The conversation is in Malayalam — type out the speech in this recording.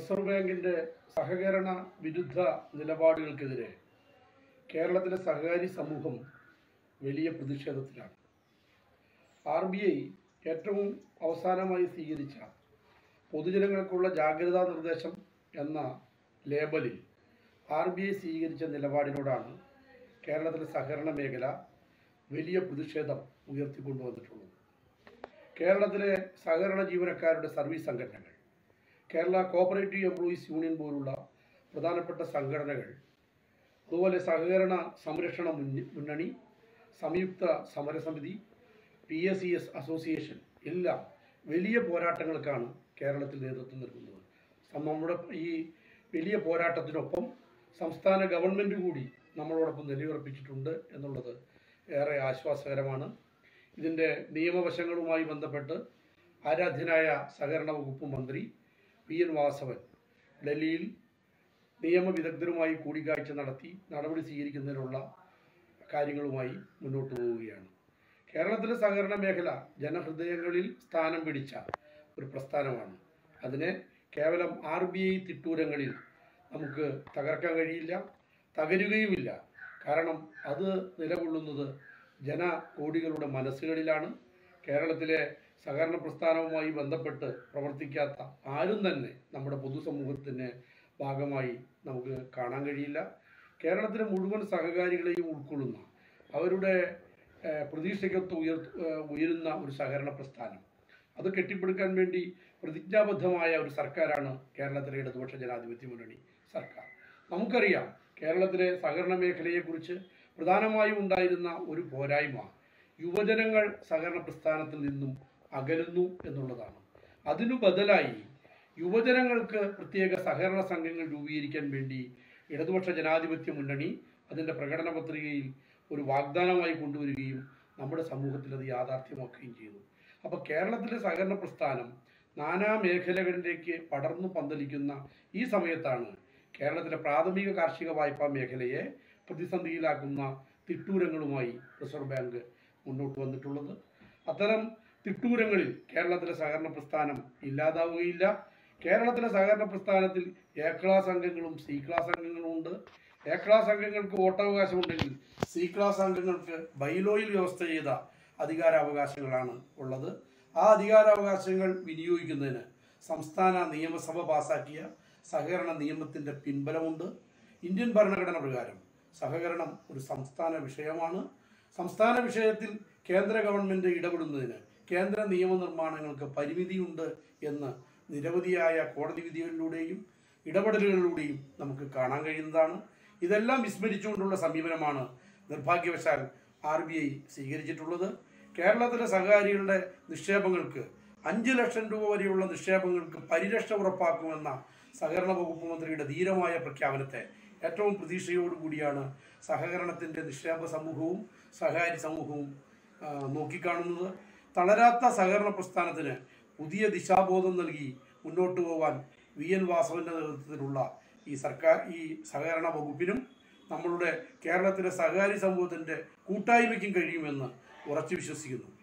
റിസർവ് ബാങ്കിന്റെ സഹകരണ വിരുദ്ധ നിലപാടുകൾക്കെതിരെ കേരളത്തിലെ സഹകാരി സമൂഹം വലിയ പ്രതിഷേധത്തിലാണ് ആർ ബി ഐ ഏറ്റവും അവസാനമായി സ്വീകരിച്ച പൊതുജനങ്ങൾക്കുള്ള ജാഗ്രതാ നിർദ്ദേശം എന്ന ലേബലിൽ ആർ ബി ഐ സ്വീകരിച്ച നിലപാടിനോടാണ് കേരളത്തിലെ സഹകരണ മേഖല വലിയ പ്രതിഷേധം ഉയർത്തിക്കൊണ്ടുവന്നിട്ടുള്ളത് കേരളത്തിലെ സഹകരണ ജീവനക്കാരുടെ സർവീസ് സംഘടനകൾ കേരള കോപ്പറേറ്റീവ് എംപ്ലോയീസ് യൂണിയൻ പോലുള്ള പ്രധാനപ്പെട്ട സംഘടനകൾ അതുപോലെ സഹകരണ സംരക്ഷണ മുന്ന- മുന്നണി സംയുക്ത സമരസമിതി P S C S association എല്ലാം വലിയ പോരാട്ടങ്ങൾക്കാണ് കേരളത്തിൽ നേതൃത്വം നൽകുന്നത് സം- നമ്മുടെ ഈ വലിയ പോരാട്ടത്തിനൊപ്പം സംസ്ഥാന ഗവൺമെൻറ് കൂടി നമ്മളോടൊപ്പം നിലയുറപ്പിച്ചിട്ടുണ്ട് എന്നുള്ളത് ഏറെ ആശ്വാസകരമാണ് ഇതിൻ്റെ നിയമവശങ്ങളുമായി ബന്ധപ്പെട്ട് ആരാധ്യനായ സഹകരണ വകുപ്പ് മന്ത്രി പി എൻ വാസവൻ ഡൽഹിയിൽ നിയമവിദഗ്ധരുമായി കൂടിക്കാഴ്ച നടത്തി നടപടി സ്വീകരിക്കുന്നതിനുള്ള കാര്യങ്ങളുമായി മുന്നോട്ട് പോവുകയാണ് കേരളത്തിലെ സഹകരണ മേഖല ജനഹൃദയങ്ങളിൽ സ്ഥാനം പിടിച്ച ഒരു പ്രസ്ഥാനമാണ് അതിനെ കേവലം ആർ ബി ഐ തിട്ടൂരങ്ങളിൽ നമുക്ക് തകർക്കാൻ കഴിയില്ല തകരുകയുമില്ല കാരണം അത് നിലകൊള്ളുന്നത് ജനകോടികളുടെ മനസ്സുകളിലാണ് കേരളത്തിലെ സഹകരണ പ്രസ്ഥാനവുമായി ബന്ധപ്പെട്ട് പ്രവർത്തിക്കാത്ത ആരും തന്നെ നമ്മുടെ പൊതുസമൂഹത്തിന് ഭാഗമായി നമുക്ക് കാണാൻ കഴിയില്ല കേരളത്തിലെ മുഴുവൻ സഹകാരികളെയും ഉൾക്കൊള്ളുന്ന അവരുടെ ഏഹ്, പ്രതീക്ഷയ്ക്കൊത്ത് ഉയർ ഏഹ്, ഉയരുന്ന ഒരു സഹകരണ പ്രസ്ഥാനം അത് കെട്ടിപ്പടുക്കാൻ വേണ്ടി പ്രതിജ്ഞാബദ്ധമായ ഒരു സർക്കാരാണ് കേരളത്തിലെ ഇടതുപക്ഷ ജനാധിപത്യ മുന്നണി സർക്കാർ നമുക്കറിയാം കേരളത്തിലെ സഹകരണ മേഖലയെക്കുറിച്ച് പ്രധാനമായും ഉണ്ടായിരുന്ന ഒരു പോരായ്മ യുവജനങ്ങൾ സഹകരണ പ്രസ്ഥാനത്തിൽ നിന്നും അകലുന്നു എന്നുള്ളതാണ് അതിനു ബദലായി യുവജനങ്ങൾക്ക് പ്രത്യേക സഹകരണ സംഘങ്ങൾ രൂപീകരിക്കാൻ വേണ്ടി ഇടതുപക്ഷ ജനാധിപത്യ മുന്നണി അതിൻ്റെ പ്രകടന പത്രികയിൽ ഒരു വാഗ്ദാനമായി കൊണ്ടുവരികയും നമ്മുടെ സമൂഹത്തിൽ അത് യാഥാർത്ഥ്യമാക്കുകയും ചെയ്തു അപ്പോൾ കേരളത്തിലെ സഹകരണ പ്രസ്ഥാനം നാനാ മേഖലകളിലേക്ക് പടർന്നു പന്തലിക്കുന്ന ഈ സമയത്താണ് കേരളത്തിലെ പ്രാഥമിക കാർഷിക വായ്പാ മേഖലയെ പ്രതിസന്ധിയിലാക്കുന്ന തിട്ടൂരങ്ങളുമായി റിസർവ് ബാങ്ക് മുന്നോട്ട് വന്നിട്ടുള്ളത് അത്തരം തിട്ടൂരങ്ങളിൽ കേരളത്തിലെ സഹകരണ പ്രസ്ഥാനം ഇല്ലാതാവുകയില്ല കേരളത്തിലെ സഹകരണ പ്രസ്ഥാനത്തിൽ എ ക്ലാസ് അംഗങ്ങളും സി ക്ലാസ് അംഗങ്ങളും ഉണ്ട് എ ക്ലാസ് അംഗങ്ങൾക്ക് വോട്ടവകാശമുണ്ടെങ്കിൽ സി ക്ലാസ് അംഗങ്ങൾക്ക് ബൈലോയിൽ വ്യവസ്ഥ ചെയ്ത അധികാരാവകാശങ്ങളാണ് ഉള്ളത് ആ അധികാരാവകാശങ്ങൾ വിനിയോഗിക്കുന്നതിന് സംസ്ഥാന നിയമസഭ പാസാക്കിയ സഹകരണ നിയമത്തിൻ്റെ പിൻബലമുണ്ട് ഇന്ത്യൻ ഭരണഘടന പ്രകാരം സഹകരണം ഒരു സംസ്ഥാന വിഷയമാണ് സംസ്ഥാന വിഷയത്തിൽ കേന്ദ്ര ഗവൺമെൻറ് ഇടപെടുന്നതിന് കേന്ദ്ര നിയമനിർമ്മാണങ്ങൾക്ക് പരിമിതിയുണ്ട് എന്ന് നിരവധിയായ കോടതി വിധികളിലൂടെയും ഇടപെടലുകളിലൂടെയും നമുക്ക് കാണാൻ കഴിയുന്നതാണ് ഇതെല്ലാം വിസ്മരിച്ചുകൊണ്ടുള്ള സമീപനമാണ് നിർഭാഗ്യവശാൽ ആർ ബി ഐ സ്വീകരിച്ചിട്ടുള്ളത് കേരളത്തിലെ സഹകാരികളുടെ നിക്ഷേപങ്ങൾക്ക് അഞ്ച് ലക്ഷം രൂപ വരെയുള്ള നിക്ഷേപങ്ങൾക്ക് പരിരക്ഷ ഉറപ്പാക്കുമെന്ന സഹകരണ വകുപ്പ് മന്ത്രിയുടെ ധീരമായ പ്രഖ്യാപനത്തെ ഏറ്റവും പ്രതീക്ഷയോടുകൂടിയാണ് സഹകരണത്തിൻ്റെ നിക്ഷേപ സമൂഹവും സഹകാരി സമൂഹവും ആ, നോക്കിക്കാണുന്നത് തളരാത്ത സഹകരണ പ്രസ്ഥാനത്തിന് പുതിയ ദിശാബോധം നൽകി മുന്നോട്ട് പോകാൻ വി എൻ വാസവന്റെ നേതൃത്വത്തിലുള്ള ഈ സർക്കാർ ഈ സഹകരണ വകുപ്പിനും നമ്മളുടെ കേരളത്തിലെ സഹകാരി സമൂഹത്തിൻ്റെ കൂട്ടായ്മയ്ക്കും കഴിയുമെന്ന് ഉറച്ചു വിശ്വസിക്കുന്നു